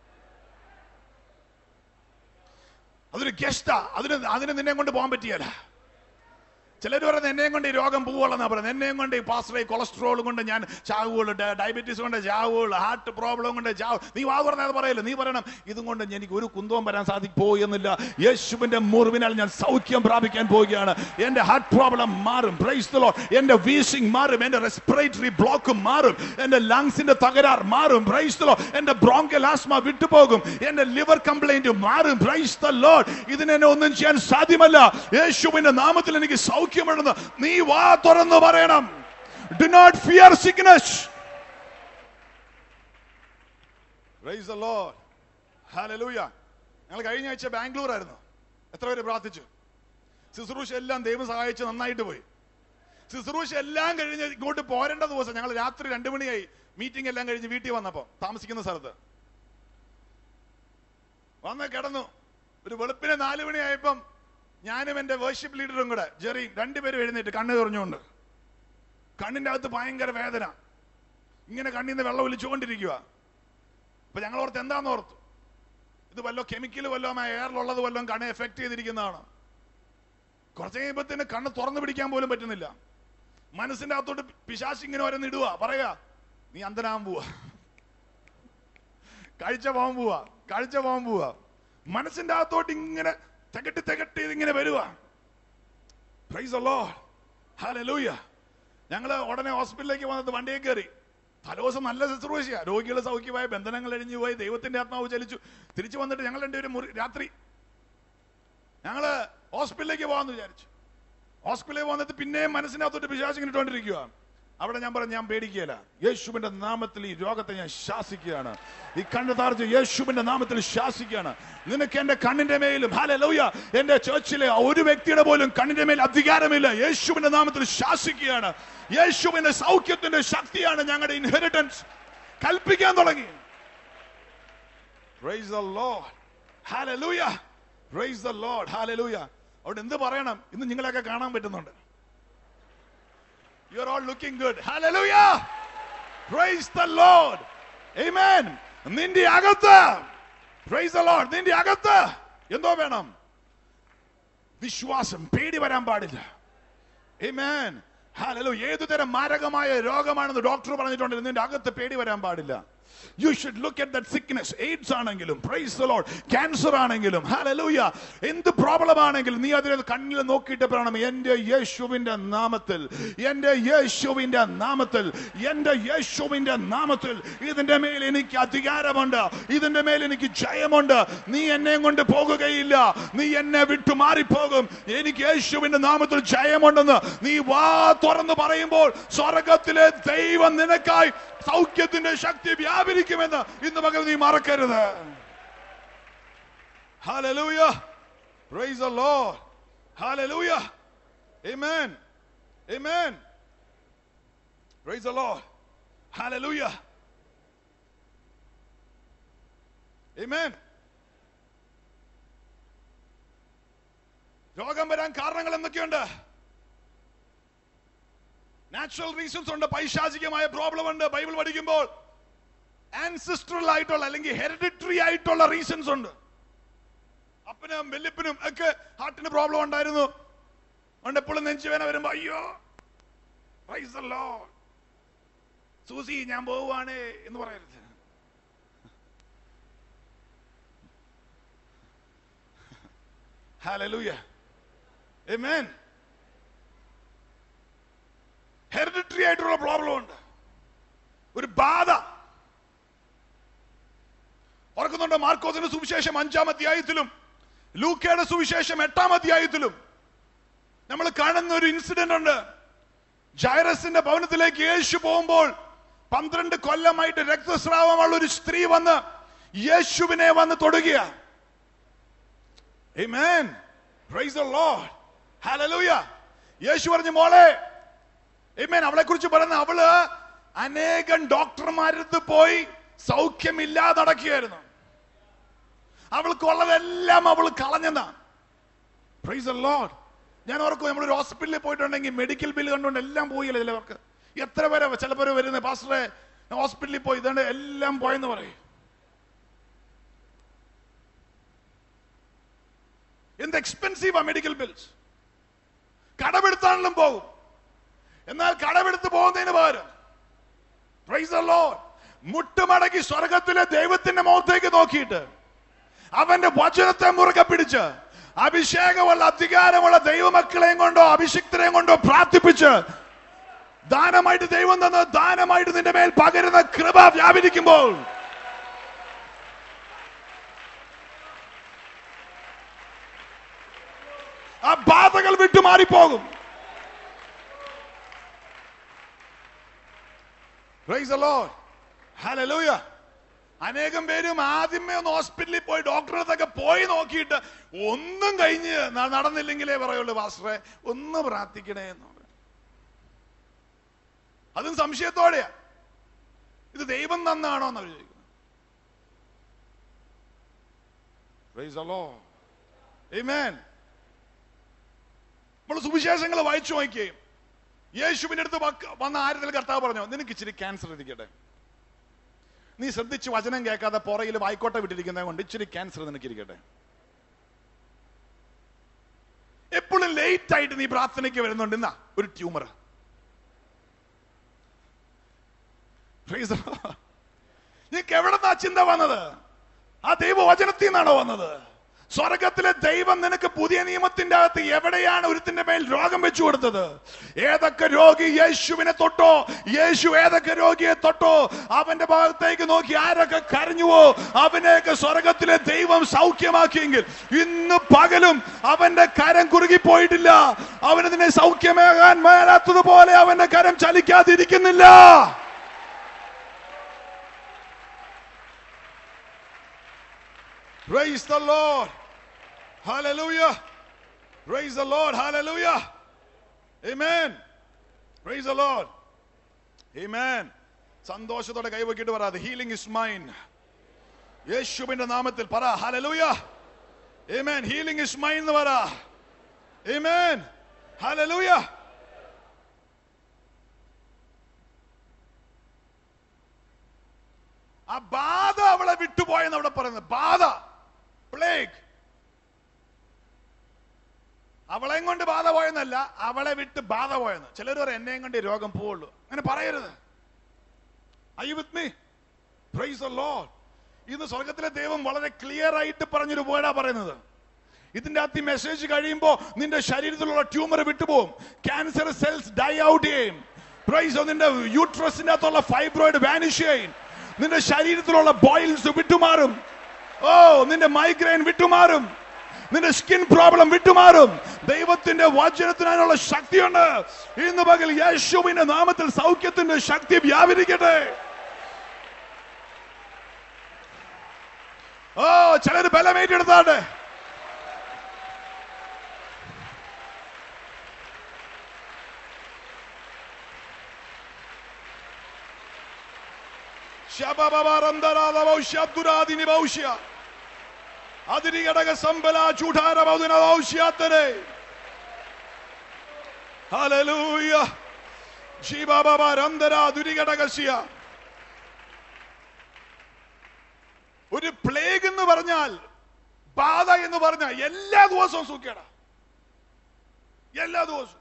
അതൊരു ഗസ്റ്റാ അതിന് അതിന് നിന്നെ കൊണ്ട് പോകാൻ പറ്റിയല്ല ചിലർ പറയുന്നത് എന്നെയും കൊണ്ട് ഈ രോഗം പോവുള്ളെന്നാ പറയുന്നത് എന്നെയും കൊണ്ട് ഈ പാസ്റ്ററെ കൊളസ്ട്രോൾ കൊണ്ട് ഞാൻ ചാവുകയുള്ളൂ ഡ- ഡയബറ്റീസ് കൊണ്ട് ചാവുകയുള്ളൂ ഹാർട്ട് പ്രോബ്ലം കൊണ്ട് ചാവ് നീ വാ പറഞ്ഞത് പറയല്ലോ നീ പറയണം ഇതും കൊണ്ട് എനിക്ക് ഒരു കുന്തവും വരാൻ സാധിക്കോ എന്നില്ല യേശുവിന്റെ മുറിവിനാൽ ഞാൻ സൗഖ്യം പ്രാപിക്കാൻ പോവുകയാണ് എന്റെ ഹാർട്ട് പ്രോബ്ലം മാറും പ്രൈസ്തലോ എന്റെ വീസിംഗ് മാറും എന്റെ റെസ്പിറേറ്ററി ബ്ലോക്ക് മാറും എന്റെ ലങ്സിന്റെ തകരാർ മാറും പ്രൈസ്തലോ എന്റെ ബ്രോങ്കൽ ആസ്മ വിട്ടുപോകും എന്റെ ലിവർ കംപ്ലൈന്റ് മാറും പ്രൈസ് ദ ലോർഡ് ഇതിനെ ഒന്നും ചെയ്യാൻ സാധ്യമല്ല യേശുവിന്റെ നാമത്തിൽ എനിക്ക് സൗഖ്യമുണ്ടെന്ന് നീ വാ തുറന്ന് പറയണം do not fear sickness praise the Lord hallelujah ഞങ്ങൾ കഴിഞ്ഞ ആഴ്ച ബാംഗ്ലൂർ ആയിരുന്നു എത്ര പേര് പ്രാർത്ഥിച്ചു ശുശ്രൂഷ എല്ലാം ദൈവം സഹായിച്ച് നന്നായിട്ട് പോയി ശുശ്രൂഷ എല്ലാം കഴിഞ്ഞ് ഇങ്ങോട്ട് പോരേണ്ട ദിവസം ഞങ്ങൾ രാത്രി രണ്ടു മണിയായി മീറ്റിംഗ് എല്ലാം കഴിഞ്ഞ് വീട്ടിൽ വന്നപ്പോ താമസിക്കുന്ന സ്ഥലത്ത് വന്ന് കിടന്നു ഒരു വെളുപ്പിന് നാല് മണിയായപ്പം ഞാനും എന്റെ വേർഷിപ്പ് ലീഡറും കൂടെ ജെറി രണ്ടുപേരും എഴുന്നേറ്റ് കണ്ണ് തുറഞ്ഞുകൊണ്ട് കണ്ണിന്റെ അകത്ത് ഭയങ്കര വേദന ഇങ്ങനെ കണ്ണിൽ നിന്ന് വെള്ളം ഒലിച്ചുകൊണ്ടിരിക്കുക അപ്പൊ ഞങ്ങൾ ഓർത്ത് എന്താന്ന് ഓർത്തു ഇത് വല്ലോ കെമിക്കൽ വല്ലോ എയറിലുള്ളത് വല്ലോ കണ്ണ് എഫക്ട് ചെയ്തിരിക്കുന്നതാണ് കുറച്ച് കഴിയുമ്പത്തിന് കണ്ണ് തുറന്നു പിടിക്കാൻ പോലും പറ്റുന്നില്ല മനസ്സിന്റെ അകത്തോട്ട് പിശാശ് ഇങ്ങനെ ഓരോന്ന് ഇടുക പറയാ നീ അന്തനാൻ പോവാ കാഴ്ച പോകാൻ പോവാ കാഴ്ച പോകാൻ പോവാ മനസ്സിന്റെ അകത്തോട്ട് ഇങ്ങനെ തികട്ടി തികട്ടി ഇതിങ്ങനെ വരുക പ്രൈസ് അല്ലോ ഹല്ലേലൂയ ഞങ്ങള് ഉടനെ ഹോസ്പിറ്റലിലേക്ക് വന്നത് വണ്ടിയിൽ കയറി തലോസം നല്ല ശുശ്രൂഷയാ രോഗികൾ സൗഖ്യമായ ബന്ധനങ്ങൾ അഴിഞ്ഞു പോയി ദൈവത്തിന്റെ ആത്മാവ് ചലിച്ചു തിരിച്ചു വന്നിട്ട് ഞങ്ങൾ രണ്ടുപേരും മുറി രാത്രി ഞങ്ങള് ഹോസ്പിറ്റലിലേക്ക് പോകാന്ന് വിചാരിച്ചു ഹോസ്പിറ്റലിൽ വന്നിട്ട് പിന്നെയും മനസ്സിനകത്തോട്ട് വിശ്വാസം ഇട്ടുകൊണ്ടിരിക്കുക അവിടെ ഞാൻ പറഞ്ഞു ഞാൻ പേടിക്കുകയില്ല യേശുവിന്റെ നാമത്തിൽ ഈ രോഗത്തെ ഞാൻ ശാസിക്കുകയാണ് ഈ കണ്ണ് താർച്ച് യേശുവിന്റെ നാമത്തിൽ ശാസിക്കുകയാണ് നിനക്ക് എന്റെ കണ്ണിന്റെ മേലും ഹാലലൂയ എന്റെ ചേർച്ചിലെ ഒരു വ്യക്തിയുടെ പോലും കണ്ണിന്റെ മേൽ അധികാരമില്ല യേശുവിന്റെ നാമത്തിൽ ശാസിക്കുകയാണ് യേശുവിന്റെ സൗഖ്യത്തിന്റെ ശക്തിയാണ് ഞങ്ങളുടെ ഇൻഹെറിറ്റൻസ് കൽപ്പിക്കാൻ തുടങ്ങി Praise the Lord. Hallelujah. Praise the Lord. Hallelujah. അവിടെ എന്ത് പറയണം ഇന്ന് നിങ്ങളെയൊക്കെ കാണാൻ പറ്റുന്നുണ്ട് you are all looking good Hallelujah. Praise the Lord. Amen. നിന്റെ അകത്ത് Praise the Lord. നിന്റെ അകത്ത് എന്തോ വേണം വിശ്വാസം പേടി വരാൻ പാടില്ല Amen. Hallelujah. ഏതു തരം മാരകമായ രോഗമാണെന്ന് ഡോക്ടർ പറഞ്ഞിട്ടുണ്ട് നിന്റെ അകത്ത് പേടി വരാൻ പാടില്ല you should look at that sickness AIDS ആണെങ്കിലും പ്രൈസ് ദ ലോർഡ് ക്യാൻസർ ആണെങ്കിലും ഹല്ലേലൂയ എന്ത് പ്രോബ്ലം ആണെങ്കിലും നീ അതിനെ കണ്ണിൽ നോക്കിയിട്ട് പറയണം എന്റെ യേശുവിന്റെ നാമത്തിൽ എന്റെ യേശുവിന്റെ നാമത്തിൽ എന്റെ യേശുവിന്റെ നാമത്തിൽ ഇതിന്റെ മേൽ എനിക്ക് അധികാരമുണ്ട് ഇതിന്റെ മേൽ എനിക്ക് ജയമുണ്ട് നീ എന്നെ കൊണ്ട് പോകുകയില്ല നീ എന്നെ വിട്ടു മാറിപ്പോകും എനിക്ക് യേശുവിന്റെ നാമത്തിൽ ജയമുണ്ടെന്ന് നീ വാ തുറന്ന് പറയുമ്പോൾ സ്വർഗത്തിലെ ദൈവം നിനക്കായി സൗഖ്യത്തിന്റെ ശക്തി വ്യാപരിക്കുമെന്ന് ഇന്ന് മകൻ നീ മറക്കരുത് Hallelujah. Praise the Lord. Hallelujah. Amen. Amen. Praise the Lord. Hallelujah. Amen. രോഗം വരാൻ കാരണങ്ങൾ എന്തൊക്കെയുണ്ട് നാച്ചുറൽ റീസൺസ് ഉണ്ട് പൈശാചികമായ പ്രോബ്ലം ഉണ്ട് ബൈബിൾ പഠിക്കുമ്പോൾ ആൻസിസ്ട്രൽ ആയിട്ടുള്ള അല്ലെങ്കിൽ ഹെറിഡിറ്ററി ആയിട്ടുള്ള റീസൺസ് ഉണ്ട് അപ്പനും വെല്ലിപ്പനും ഒക്കെ ഹാർട്ടിന് പ്രോബ്ലം ഉണ്ടായിരുന്നു അതുകൊണ്ട് എപ്പോഴും നെഞ്ചുവേന വരുമ്പോ അയ്യോ Praise the Lord. സൂസി ഞാൻ പോവുകയാണ് എന്ന് പറയരുത് Hallelujah. Amen. ഹെറിഡിറ്ററി ആയിട്ടുള്ള പ്രോബ്ലം ഉണ്ട് ഒരു ബാധ ഓർക്കുന്നുണ്ട് മാർക്കോസിന്റെ സുവിശേഷം അഞ്ചാം അധ്യായത്തിലും ലൂക്കയുടെ സുവിശേഷം എട്ടാം അധ്യായത്തിലും നമ്മൾ കാണുന്ന ഒരു ഇൻസിഡന്റ് ഉണ്ട് ജൈറസിന്റെ ഭവനത്തിലേക്ക് യേശു പോകുമ്പോൾ പന്ത്രണ്ട് കൊല്ലമായിട്ട് രക്തസ്രാവമുള്ള ഒരു സ്ത്രീ വന്ന് യേശുവിനെ വന്ന് തൊടുകയ Amen. Praise the Lord. Hallelujah. യേശു പറഞ്ഞു മോളെ Amen. അവളെ കുറിച്ച് പറയുന്ന അവള് അനേകം ഡോക്ടർമാരടുത്ത് പോയി സൗഖ്യമില്ലാതെ നടക്കുകയായിരുന്നു അവൾക്കുള്ളതെല്ലാം അവൾ കളഞ്ഞെന്നാ പ്രൈസ് the Lord. ഞാൻ ഓർക്കും നമ്മളൊരു ഹോസ്പിറ്റലിൽ പോയിട്ടുണ്ടെങ്കിൽ മെഡിക്കൽ ബില്ല് കണ്ടുകൊണ്ട് എല്ലാം പോയില്ല ചിലവർക്ക് എത്ര പേരെ ചിലപ്പോൾ വരുന്നത് പാസ്റ്ററെ ഞാൻ ഹോസ്പിറ്റലിൽ പോയി ഇതാണ്ട് എല്ലാം പോയെന്ന് പറയും എന്ത് എക്സ്പെൻസീവാ മെഡിക്കൽ ബിൽസ് കടമെടുത്താണെങ്കിലും പോകും എന്നാൽ കടമെടുത്ത് പോകുന്നതിന് പകരം പ്രൈസ് the Lord. മുട്ടുമടക്കി സ്വർഗത്തിലെ ദൈവത്തിന്റെ മുഖത്തേക്ക് നോക്കിയിട്ട് അവന്റെ വചനത്തെ മുറുകെ പിടിച്ച് അഭിഷേകമുള്ള അധികാരമുള്ള ദൈവമക്കളെയും കൊണ്ടോ അഭിഷിക്തരെയും കൊണ്ടോ പ്രാർത്ഥിപ്പിച്ച് ദാനമായിട്ട് ദൈവം തന്ന ദാനമായിട്ട് നിന്റെ മേൽ പകരുന്ന കൃപ വ്യാപരിക്കുമ്പോൾ ആ ബാധകൾ വിട്ടു മാറിപ്പോകും Praise the Lord. Hallelujah. അനേകം പേരും ആദ്യമേ ഒന്ന് ഹോസ്പിറ്റലിൽ പോയി ഡോക്ടറെ അടുത്തൊക്കെ പോയി നോക്കിയിട്ട് ഒന്നും കഴിഞ്ഞ് ന- നടന്നില്ലെങ്കിലേ പറയുള്ളൂ പാസ്റ്ററെ ഒന്ന് പ്രാർത്ഥിക്കണേ എന്ന് പറയും. അതും സംശയത്തോടെയാ ഇത് ദൈവം തന്നാണോ എന്ന് അവർ ചോദിക്കുന്നത് Praise the Lord. Amen. നമ്മൾ സുവിശേഷങ്ങൾ വായിച്ചു നോക്കുകയും യേശുവിന്റെ അടുത്ത് വക്ക- വന്ന ആരത്തിൽ കർത്താവ് പറഞ്ഞു നിനക്ക് ഇച്ചിരി ക്യാൻസർ ഇരിക്കട്ടെ നീ ശ്രദ്ധിച്ച് വചനം കേൾക്കാതെ പുറയിൽ വായിക്കോട്ട വിട്ടിരിക്കുന്നത് കൊണ്ട് ഇച്ചിരി ക്യാൻസർ നിനക്ക് ഇരിക്കട്ടെ എപ്പോഴും ലേറ്റ് ആയിട്ട് നീ പ്രാർത്ഥനയ്ക്ക് വരുന്നുണ്ട് എന്നാ ഒരു ട്യൂമർ നിനക്ക് എവിടെ നിന്നാ ചിന്ത വന്നത് ആ ദൈവവചനത്തിൽ നിന്നാണോ വന്നത് സ്വർഗത്തിലെ ദൈവം നിനക്ക് പുതിയ നിയമത്തിന്റെ അകത്ത് എവിടെയാണ് ഒരുത്തിന്റെ മേൽ രോഗം വെച്ചു കൊടുത്തത് ഏതൊക്കെ രോഗി യേശുവിനെ തൊട്ടോ യേശു ഏതൊക്കെ രോഗിയെ തൊട്ടോ അവന്റെ ഭാഗത്തേക്ക് നോക്കി ആരൊക്കെ കരഞ്ഞുവോ അവനെയൊക്കെ സ്വർഗത്തിലെ ദൈവം സൗഖ്യമാക്കിയെങ്കിൽ ഇന്ന് പകലും അവന്റെ കരം കുറുകിപ്പോയിട്ടില്ല അവന് നിന്നെ സൗഖ്യമേകാൻ മേലാത്തതുപോലെ അവന്റെ കരം ചലിക്കാതിരിക്കുന്നില്ല Praise the Lord. Hallelujah. Praise the Lord. Hallelujah. Amen. Praise the Lord. Amen. സന്തോഷത്തോടെ കൈവക്കിട്ട് പറ ഹീലിംഗ് ഇസ് മൈൻ യേശുവിന്റെ നാമത്തിൽ പറ hallelujah Amen. Healing is mine എന്ന് പറ Amen. ഹലലൂയ ആ ബാധ അവളെ വിട്ടുപോയെന്ന് അവിടെ പറയുന്നത് ബാധ പ്ലേഗ് അവളെയും കൊണ്ട് ബാധ പോയെന്നല്ല അവളെ വിട്ട് ബാധ പോയെന്ന് ചിലർ പറയും എന്നെയും കൊണ്ട് ഈ രോഗം പോവുള്ളൂ അങ്ങനെ പറയരുത് I with me Praise the Lord. ഇന്ന് സ്വർഗത്തിലെ ദൈവം വളരെ ക്ലിയർ ആയിട്ട് പറഞ്ഞൊരു വേർഡാ പറയുന്നത് ഇതിന്റെ അകത്ത് ഈ മെസ്സേജ് കഴിയുമ്പോൾ നിന്റെ ശരീരത്തിലുള്ള ട്യൂമർ വിട്ടുപോകും ക്യാൻസർ സെൽസ് ഡൈ ഔട്ട് ചെയ്യും പ്രൈസ് നിന്റെ യൂട്രസിന്റെ അകത്തുള്ള ഫൈബ്രോയിഡ് വാനിഷ് ചെയ്യും നിന്റെ ശരീരത്തിലുള്ള ബോയിൽസ് വിട്ടുമാറും ഓ നിന്റെ മൈഗ്രെയിൻ വിട്ടുമാറും നിന്റെ സ്കിൻ പ്രോബ്ലം വിട്ടുമാറും ദൈവത്തിന്റെ വചനത്തിനുള്ള ശക്തിയുണ്ട് ഇന്ന് പകൽ യേശുവിന്റെ നാമത്തിൽ സൗഖ്യത്തിന്റെ ശക്തി വ്യാപരിക്കട്ടെ ഓ ചിലര് ബലമേറ്റെടുത്താണ്ട് അതിരികടക സമ്പല ചൂടാരമൗദിനൗഷ്യാത്തനെ ഹല്ലേലൂയ ശിവബാബ രന്തര ദുരികടകസ്യ ഒരു പ്ലേഗ് എന്ന് പറഞ്ഞാൽ ബാധ എന്ന് പറഞ്ഞാൽ എല്ലാ ദിവസവും സൂക്കേട എല്ലാ ദിവസവും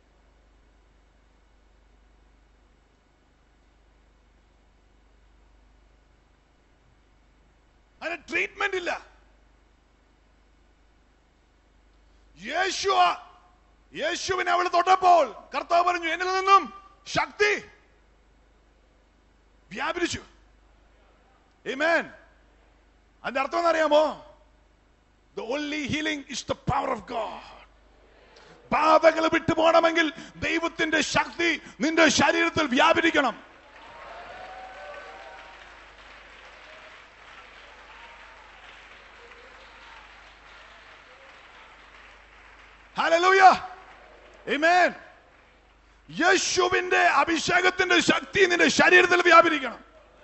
അതിന് ട്രീറ്റ്മെന്റ് ഇല്ല യേശു യേശുവിനെ അവൾ തൊട്ടപ്പോൾ കർത്താവ് പറഞ്ഞു എന്നിൽ നിന്നും ശക്തി വ്യാപരിച്ചു Amen. അതിന്റെ അർത്ഥം എന്നറിയാമോ the only healing is the power of God ബാധകൾ വിട്ടു പോകണമെങ്കിൽ ദൈവത്തിന്റെ ശക്തി നിന്റെ ശരീരത്തിൽ വ്യാപരിക്കണം Hallelujah. Amen. യേശുവിന്റെ അഭിഷേകത്തിന്റെ ശക്തി നിന്റെ ശരീരത്തിൽ വ്യാപരിക്കണം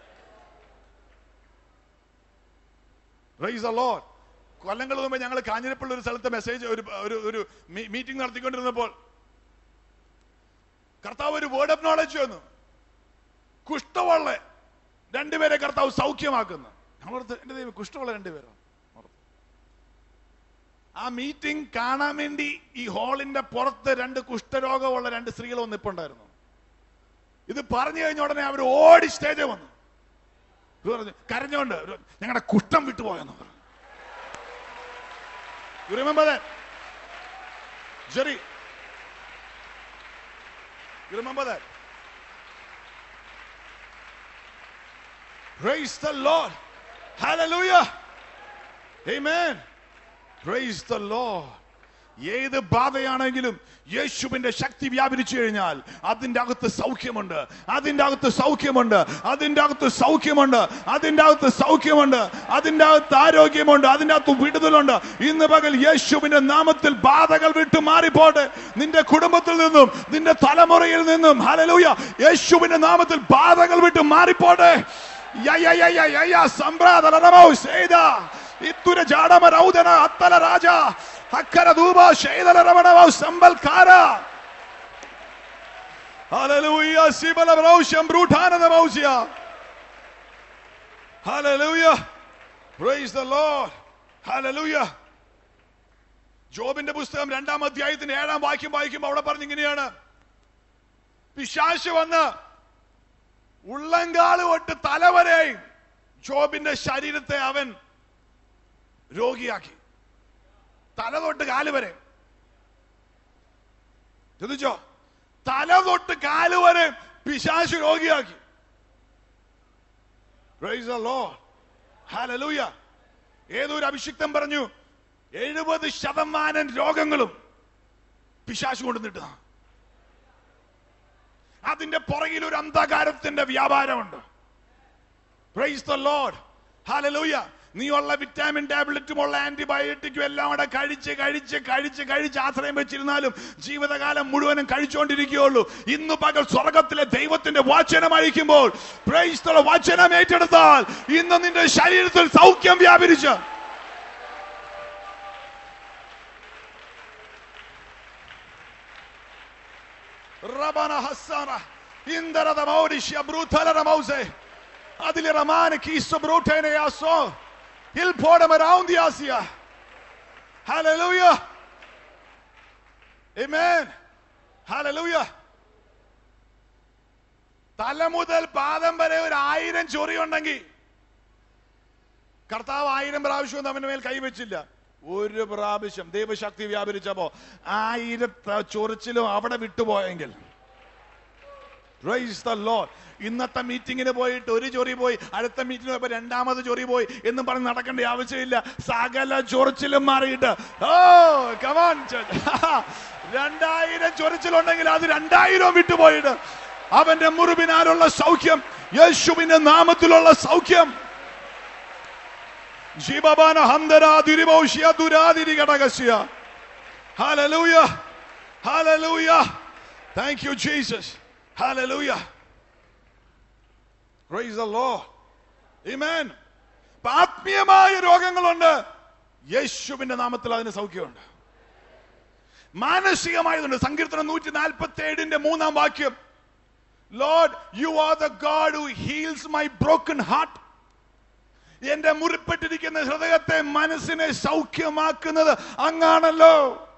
Praise the Lord. കൊല്ലങ്ങൾ മുമ്പ് ഞങ്ങൾ കാഞ്ഞിരപ്പള്ളി ഒരു സ്ഥലത്ത് മെസ്സേജ് ഒരു ഒരു ഒരു മീറ്റിംഗ് നടത്തിക്കൊണ്ടിരുന്നപ്പോൾ കർത്താവ് ഒരു വേർഡ് ഓഫ് നോളജ് വന്നു കുഷ്ഠമുള്ള രണ്ടുപേരെ കർത്താവ് സൗഖ്യമാക്കുന്നു നമ്മളടുത്ത് എന്റെ ദൈവം കുഷ്ഠമുള്ള രണ്ടുപേരോ ആ മീറ്റിംഗ് കാണാൻ വേണ്ടി ഈ ഹാളിന്റെ പുറത്ത് രണ്ട് കുഷ്ഠരോഗമുള്ള രണ്ട് സ്ത്രീകൾ വന്നിപ്പുണ്ടായിരുന്നു ഇത് പറഞ്ഞു കഴിഞ്ഞ ഉടനെ അവർ ഓടി സ്റ്റേജിൽ വന്നു ഇവർ പറഞ്ഞു കരഞ്ഞോണ്ട് ഇവര് ഞങ്ങളുടെ കുഷ്ഠം വിട്ടുപോയെന്ന് പറഞ്ഞു You remember that? Jerry. You remember that? Praise the Lord. Hallelujah. Amen. Praise the Lord. ഏത് ബാധയാണെങ്കിലും യേശുവിന്റെ ശക്തി വ്യാപരിച്ചു കഴിഞ്ഞാൽ അതിന്റെ അകത്ത് സൗഖ്യമുണ്ട് അതിന്റെ അകത്ത് സൗഖ്യമുണ്ട് അതിന്റെ അകത്ത് സൗഖ്യമുണ്ട് അതിന്റെ അകത്ത് സൗഖ്യമുണ്ട് അതിന്റെ അകത്ത് ആരോഗ്യമുണ്ട് അതിന്റെ അകത്ത് വിടുതലുണ്ട് ഇന്ന് പകൽ യേശുവിന്റെ നാമത്തിൽ ബാധകൾ വിട്ടു മാറിപ്പോട്ടെ നിന്റെ കുടുംബത്തിൽ നിന്നും നിന്റെ തലമുറയിൽ നിന്നും ഹലലൂയ യേശുവിന്റെ നാമത്തിൽ ബാധകൾ വിട്ടു മാറിപ്പോട്ടെ യ, യ, യ, യ, യ, യ, സംഭ്രാതലരമോ ചെയ്ത ഇത്തുര ജാടമരൗദന അത്തല രാജ അക്കര ധൂപ ശൈതലരമണവോ സമ്പൽക്കാര ഹല്ലേലൂയ സിബല റൗഷ്യം ബ്രൂഠാനത മൗസ്യ hallelujah praise the Lord hallelujah ജോബിന്റെ പുസ്തകം രണ്ടാം അധ്യായത്തിന്റെ ഏഴാം വാക്യം വായിക്കുമ്പോൾ അവിടെ പറഞ്ഞിങ്ങനെയാണ് പിശാശ് വന്ന് ഉള്ളങ്കാല് തൊട്ട് തലവരെയും ജോബിന്റെ ശരീരത്തെ അവൻ രോഗിയാക്കി തല തൊട്ട് കാല് വരെ ശ്രദ്ധിച്ചോ തല തൊട്ട് കാല് വരെ പിശാശു രോഗിയാക്കി Praise the Lord. Hallelujah. ഏതൊരു അഭിഷിക്തം പറഞ്ഞു എഴുപത് ശതമാനം രോഗങ്ങളും പിശാശു കൊണ്ടുവന്നിട്ട് അതിന്റെ പുറകിൽ ഒരു അന്ധകാരത്തിന്റെ വ്യാപാരമുണ്ട് പ്രൈസ് ദ ലോർഡ് ഹാലലൂയ നീ ഉള്ള വിറ്റാമിൻ ടാബ്ലറ്റും ഉള്ള ആന്റിബയോട്ടിക്കും എല്ലാം കൂടെ കഴിച്ച് കഴിച്ച് കഴിച്ച് കഴിച്ച് ആശ്രയം വെച്ചിരുന്നാലും ജീവിതകാലം മുഴുവനും കഴിച്ചുകൊണ്ടിരിക്കുകയുള്ളൂ ഇന്ന് പകൽ സ്വർഗത്തിലെ ദൈവത്തിന്റെ വചനം അയക്കുമ്പോൾ പ്രൈസ് ദ വചനം ഏറ്റെടുത്താൽ ഇന്ന് നിന്റെ ശരീരത്തിൽ സൗഖ്യം വ്യാപരിച്ച് റബന ഹസ്സാന ഇന്ദ്രത മൗരിഷ്യ ബ്രൂഥലര മൗസേ അതിലെ റമാന കീസോ ബ്രൂട്ടേനെ യാസോ He'll pour them around the Asia. Hallelujah. Amen. Hallelujah. തല മുതൽ പാദം വരെ ഒരു ആയിരം ചൊറി ഉണ്ടെങ്കിൽ കർത്താവ് ആയിരം പ്രാവശ്യം അവന്റെ മേൽ കൈവച്ചില്ല ഒരു പ്രാവശ്യം ദൈവശക്തി വ്യാപരിച്ചപ്പോ ആയിരത്ത ചൊറിച്ചിലും അവിടെ വിട്ടുപോയെങ്കിൽ Praise the Lord. ഇന്നത്തെ മീറ്റിങ്ങിന് പോയിട്ട് ഒരു ചൊറി പോയി അടുത്ത മീറ്റിംഗ് പോയപ്പോ രണ്ടാമത് ചൊറി പോയി എന്നും പറഞ്ഞ് നടക്കേണ്ട ആവശ്യമില്ല സകല ചൊറിച്ചിലും മാറിയിട്ട് ഓ കമാൻ രണ്ടായിരം ചൊറിച്ചിലുണ്ടെങ്കിൽ അത് രണ്ടായിരം വിട്ടുപോയിട്ട് അവന്റെ മുറിവിനാലുള്ള സൗഖ്യം യേശുവിന്റെ നാമത്തിലുള്ള സൗഖ്യം ജീവബാന ഹന്തരാതിരിമൗഷ്യ ദുരാതിരി ഘടകസ്യ Hallelujah. Hallelujah. Thank you, Jesus. Hallelujah. Praise the Lord. Amen. അപ്പൊ ആത്മീയമായ രോഗങ്ങളുണ്ട് യേശുവിന്റെ നാമത്തിൽ അതിന് സൗഖ്യമുണ്ട് മാനസികമായതുണ്ട് സങ്കീർത്തനം നൂറ്റി നാൽപ്പത്തി ഏഴിന്റെ മൂന്നാം വാക്യം Lord you are the God who heals my broken heart എന്റെ മുറിപ്പെട്ടിരിക്കുന്ന ഹൃദയത്തെ മനസ്സിനെ സൗഖ്യമാക്കുന്നത് അങ്ങാണല്ലോ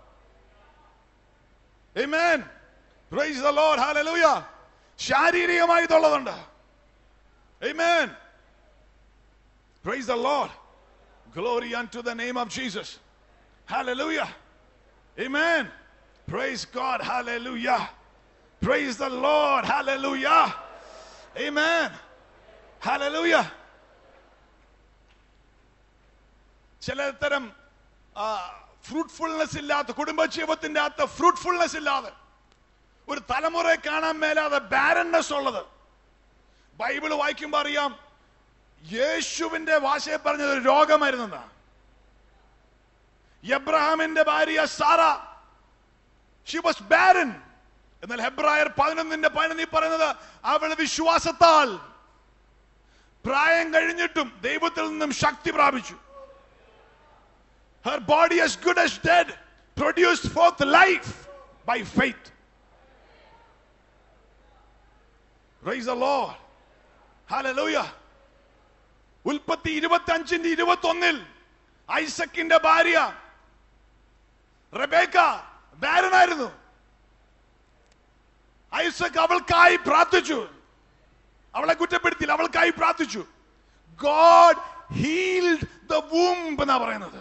Amen. Praise the Lord. Hallelujah. ശാരീരികമായി ഇതുള്ളതുണ്ട് Amen. Praise the Lord. Glory unto the name of Jesus. Hallelujah. Amen. Praise God. Hallelujah. Praise the Lord. Hallelujah. Amen. Hallelujah. ചിലതരം fruitfulness ഇല്ലാത്ത കുടുംബജീവിതത്തിന്റെ അകത്ത് ഫ്രൂട്ട്ഫുൾനെസ് ഇല്ലാതെ ഒരു തലമുറയെ കാണാൻ മേലാതെ ബാരൻനെസ് ഉള്ളത് ബൈബിള് വായിക്കുമ്പോ അറിയാം യേശുവിന്റെ ഭാഷയെ പറഞ്ഞത് ഒരു രോഗമായിരുന്നെന്നാ എബ്രഹാമിന്റെ ഭാര്യ സാറ ഷി വാസ് ബാരൻ എന്നാൽ ഹെബ്രായർ പതിനൊന്നിന്റെ പതിനൊന്നിൽ പറയുന്നത് അവൾ വിശ്വാസത്താൽ പ്രായം കഴിഞ്ഞിട്ടും ദൈവത്തിൽ നിന്നും ശക്തി പ്രാപിച്ചു her body as good as dead produced forth life by faith praise the lord hallelujah ഉൽപ്പത്തി ഇരുപത്തി അഞ്ചിന്റെ ഇരുപത്തി ഒന്നിൽ ഐസക്കിന്റെ ഭാര്യ റബേക്ക ബാരനായിരുന്നു ഐസക് അവൾക്കായി പ്രാർത്ഥിച്ചു അവളെ കുറ്റപ്പെടുത്തിയില്ല അവൾക്കായി പ്രാർത്ഥിച്ചു ഗോഡ് ഹീൽഡ് ദ വൂംബ് എന്നാ പറയുന്നത്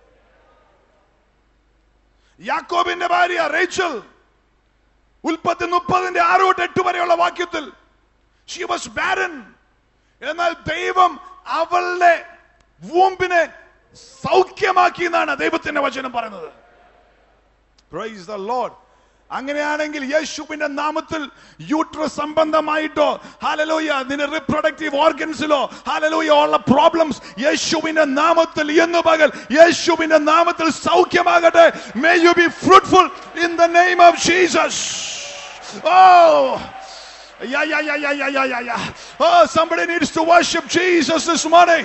യാക്കോബിന്റെ ഭാര്യ റേച്ചൽ ഉൽപ്പത്തി മുപ്പതിന്റെ ആറ് തൊട്ട് എട്ട് വരെയുള്ള വാക്യത്തിൽ ഷി വാസ് ബാരൻ എന്നാൽ ദൈവം അവളുടെ വൂമ്പിനെ സൗഖ്യമാക്കി എന്നാണ് ദൈവത്തിന്റെ വചനം പറയുന്നത് Praise the Lord. അങ്ങനെയാണെങ്കിൽ യേശുവിന്റെ നാമത്തിൽ യൂട്രസ് സംബന്ധമായിട്ടോ ഹാലലൂയ നിന്റെ റിപ്രൊഡക്റ്റീവ് ഓർഗൻസിലോ ഹാലലൂയ ഉള്ള പ്രോബ്ലംസ് യേശുവിന്റെ നാമത്തിൽ ഇന്ന് പകൽ യേശുവിന്റെ നാമത്തിൽ സൗഖ്യമാകട്ടെ may you be fruitful in the name of Jesus oh Yeah, yeah, yeah, yeah, yeah, yeah, yeah, yeah. Oh, somebody needs to worship Jesus this morning.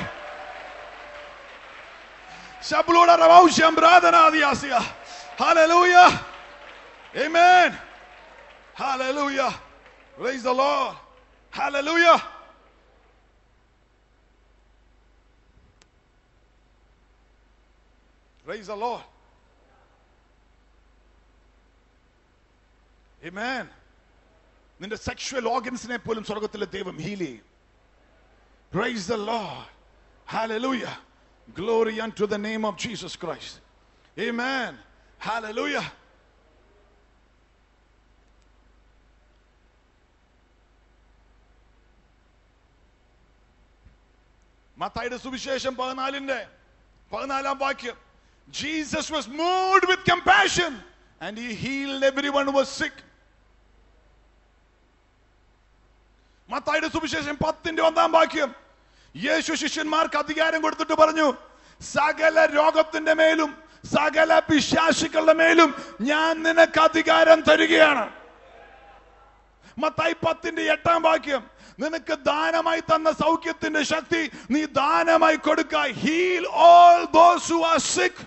Shabluda Ravausham Radhanadiasya. Hallelujah. Amen. Hallelujah. Praise the Lord. Hallelujah. Praise the Lord. Amen. നിന്റെ sexual ഓർഗൻസിനെ പോലും സ്വർഗത്തിലെ ദൈവം heal ചെയ്യും praise the Lord hallelujah glory unto the name of Jesus Christ amen hallelujah മത്തായിയുടെ സുവിശേഷം പതിനാലിന്റെ പതിനാലാം വാക്യം Jesus was moved with compassion and he healed everyone was sick മത്തായിയുടെ സുവിശേഷം പത്തിന്റെ ഒന്നാം വാക്യം യേശു ശിഷ്യന്മാർക്ക് അധികാരം കൊടുത്തിട്ട് പറഞ്ഞു സകല രോഗത്തിന്റെ മേലും സകല പിശാശുക്കളുടെ മേലും ഞാൻ നിനക്ക് അധികാരം തരികയാണ് മത്തായി പത്തിന്റെ എട്ടാം വാക്യം നിനക്ക് ദാനമായി തന്ന സൗഖ്യത്തിന്റെ ശക്തി നീ ദാനമായി കൊടുക്ക heal all those who are sick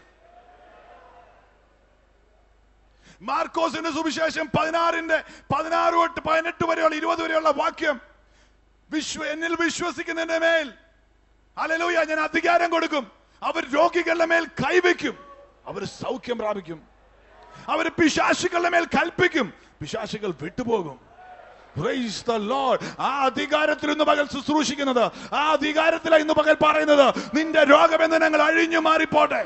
മാർക്കോസിന്റെ സുവിശേഷം പതിനാറിന്റെ പതിനാറ് തൊട്ട് പതിനെട്ട് വരെയുള്ള ഇരുപത് വരെയുള്ള വാക്യം വിശ്വ എന്നിൽ വിശ്വസിക്കുന്നതിന്റെ മേൽ അലലൂയ ഞാൻ അധികാരം കൊടുക്കും അവർ രോഗികളുടെ മേൽ കൈവയ്ക്കും അവർ സൗഖ്യം പ്രാപിക്കും അവർ പിശാശുക്കളുടെ മേൽ കൽപ്പിക്കും പിശാശുകൾ വിട്ടുപോകും Praise the Lord. ആ അധികാരത്തിൽ ഇന്ന് പകൽ ശുശ്രൂഷിക്കുന്നത് ആ അധികാരത്തിലാണ് ഇന്ന് പകൽ പറയുന്നത് നിന്റെ രോഗബന്ധനങ്ങൾ അഴിഞ്ഞു മാറിപ്പോട്ടെ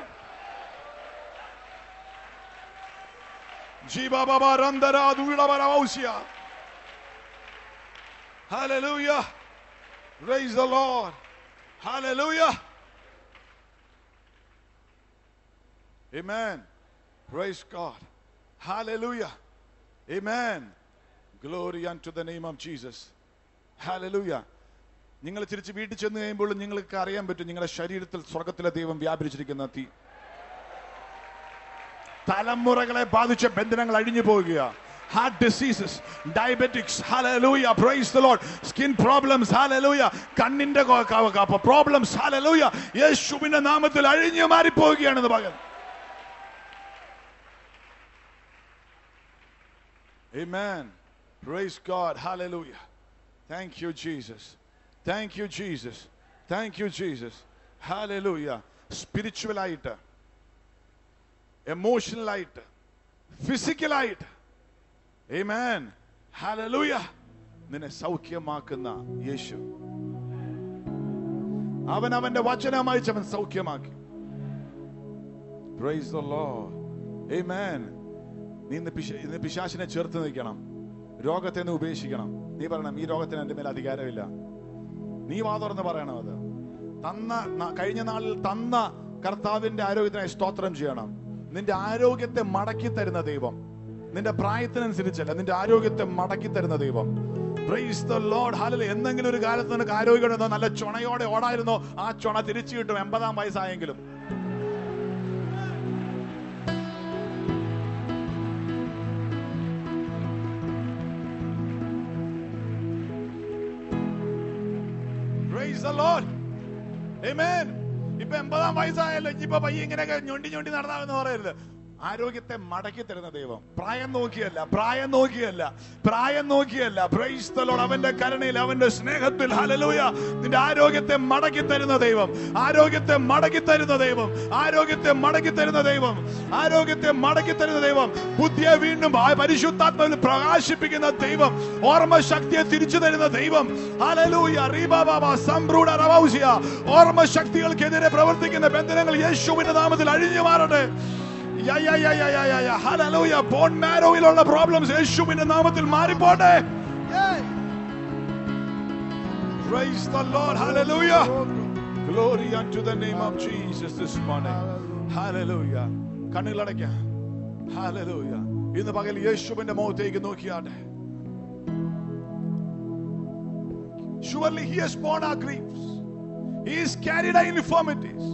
ജീവബാബാരന്തരാദുളവരവൗസ്യ. Hallelujah. Praise the Lord. Hallelujah. Amen. Praise God. Hallelujah. Amen. Glory unto the name of Jesus. Hallelujah. നിങ്ങൾ തിരിച്ച് വീട്ടിൽ ചെന്ന് കഴിയുമ്പോൾ നിങ്ങൾക്ക് അറിയാൻ പറ്റും നിങ്ങളുടെ ശരീരത്തിൽ സ്വർഗത്തിലെ ദൈവം വ്യാപരിച്ചിരിക്കുന്ന തീ തലമുറകളെ ബാധിച്ച ബന്ധനങ്ങൾ അഴിഞ്ഞു പോകുക heart diseases diabetics hallelujah praise the Lord skin problems hallelujah കണ്ണിന്റെ പ്രോബ്ലംസ് ഹലലൂയ യേശുവിന്റെ നാമത്തിൽ അഴിഞ്ഞു മാറിപ്പോവുകയാണെന്ന് പകൽ Amen. Praise God. Hallelujah. Thank you, Jesus. Thank you, Jesus. Thank you, Jesus. Hallelujah. Spiritual ആയിട്ട് എമോഷണൽ ആയിട്ട് ഫിസിക്കൽ ആയിട്ട് Amen. Hallelujah. നിന്നെ സൗഖ്യമാക്കുന്ന യേശു അവൻ അവന്റെ വചനം അയച്ചവൻ സൗഖ്യമാക്കി Praise the Lord. Amen. നീ ഇന്ന് പിശ ഇന്ന് പിശാശിനെ ചേർത്ത് നിൽക്കണം രോഗത്തെ നീ ഉപേക്ഷിക്കണം നീ പറയണം ഈ രോഗത്തിന് എന്റെ മേൽ അധികാരമില്ല നീ വാ തുറന്ന് പറയണം അത് തന്ന ന- കഴിഞ്ഞ നാളിൽ തന്ന കർത്താവിന്റെ ആരോഗ്യത്തിനായി സ്തോത്രം ചെയ്യണം നിന്റെ ആരോഗ്യത്തെ മടക്കി തരുന്ന ദൈവം നിന്റെ പ്രായത്തിനനുസരിച്ചല്ല നിന്റെ ആരോഗ്യത്തെ മടക്കി തരുന്ന ദൈവം Praise the Lord. Hallelujah. എന്തെങ്കിലും ഒരു കാലത്ത് നിനക്ക് ആരോഗ്യം ഉണ്ടെന്നോ നല്ല ചുണയോടെ ഓടായിരുന്നോ ആ ചുണ തിരിച്ചു കിട്ടും എൺപതാം വയസ്സായെങ്കിലും Praise the Lord. Amen. ഇപ്പൊ എൺപതാം വയസ്സായല്ലോ ഇനിയിപ്പോ പയ്യ ഇങ്ങനെയൊക്കെ ഞൊണ്ടി ഞൊണ്ടി നടന്നാമെന്ന് പറയരുത് ആരോഗ്യത്തെ മടക്കി തരുന്ന ദൈവം പ്രായം നോക്കിയല്ല പ്രായം നോക്കിയല്ല പ്രായം നോക്കിയല്ല പ്രൈസ് the Lord. അവന്റെ കരുണയിൽ അവന്റെ സ്നേഹത്തിൽ ഹലലൂയ നിന്റെ ആരോഗ്യത്തെ മടക്കി തരുന്ന ദൈവം ആരോഗ്യത്തെ മടക്കി തരുന്ന ദൈവം ആരോഗ്യത്തെ മടക്കി തരുന്ന ദൈവം ആരോഗ്യത്തെ മടക്കി തരുന്ന ദൈവം ബുദ്ധിയെ വീണ്ടും ആ പരിശുദ്ധാത്മാവിൽ പ്രകാശിപ്പിക്കുന്ന ദൈവം ഓർമ്മ ശക്തിയെ തിരിച്ചു തരുന്ന ദൈവം ഹല്ലേലൂയ റീബാബാബ സംബ്രൂഡ റവൗസിയ ഓർമ്മ ശക്തികൾക്കെതിരെ പ്രവർത്തിക്കുന്ന ബന്ധനങ്ങൾ യേശുവിന്റെ നാമത്തിൽ അഴിഞ്ഞു മാറട്ടെ യ, യ, യ, യ, യ, യ, യ. ഹല്ലേലൂയ ബോൺ മാരോയിലുള്ള പ്രോബ്ലംസ് യേശുവിന്റെ നാമത്തിൽ മാറിപ്പോട്ടെ Praise the Lord. Hallelujah. Glory unto the name of Jesus this morning. Hallelujah. കണ്ണുകളടയ്ക്കാം Hallelujah. ഇന്ന് പകൽ യേശുവിന്റെ മുഖത്തേക്ക് നോക്കിയാട്ടെ Surely he has borne our griefs. He has carried our infirmities.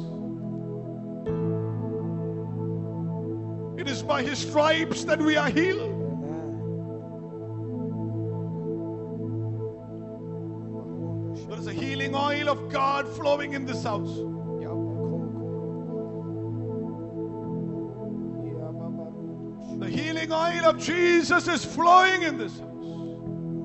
It is by his stripes that we are healed. There is a healing oil of God flowing in this house. The healing oil of Jesus is flowing in this house.